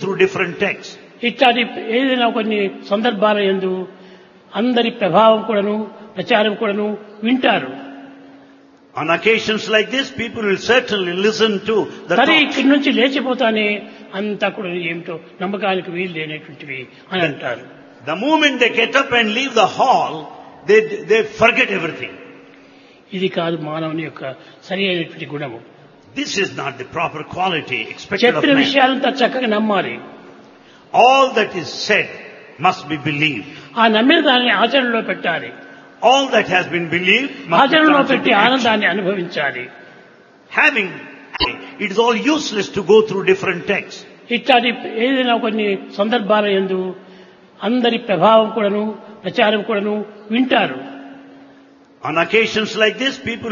through different texts. ఇట్లాంటి ఏదైనా కొన్ని సందర్భాల ఎందు అందరి ప్రభావం కూడాను ప్రచారం కూడాను వింటారు On occasions like this, people will certainly listen to the సరే talks. ఇక్కడి నుంచి లేచిపోతానే అంతా కూడా ఏమిటో నమ్మకానికి వీలు లేనటువంటివి అని అంటారు The moment they get up and leave the hall, they, they forget everything. ఇది కాదు మానవుని యొక్క సరి అయినటువంటి గుణము This is not the proper quality expected of చెప్పిన man. విషయాలంతా చక్కగా నమ్మాలి All that is said must be believed. ఆ నమ్మిన దాన్ని ఆచరణలో పెట్టాలి All that has been believed must be ఆచరణలో translated పెట్టి to action. ఆనందాన్ని అనుభవించాలి Having, it is all useless to go through different texts. ఇట్లాంటి ఏదైనా కొన్ని సందర్భాల ఎందు అందరి ప్రభావం కూడాను ప్రచారం కూడాను వింటారు On occasions like this, people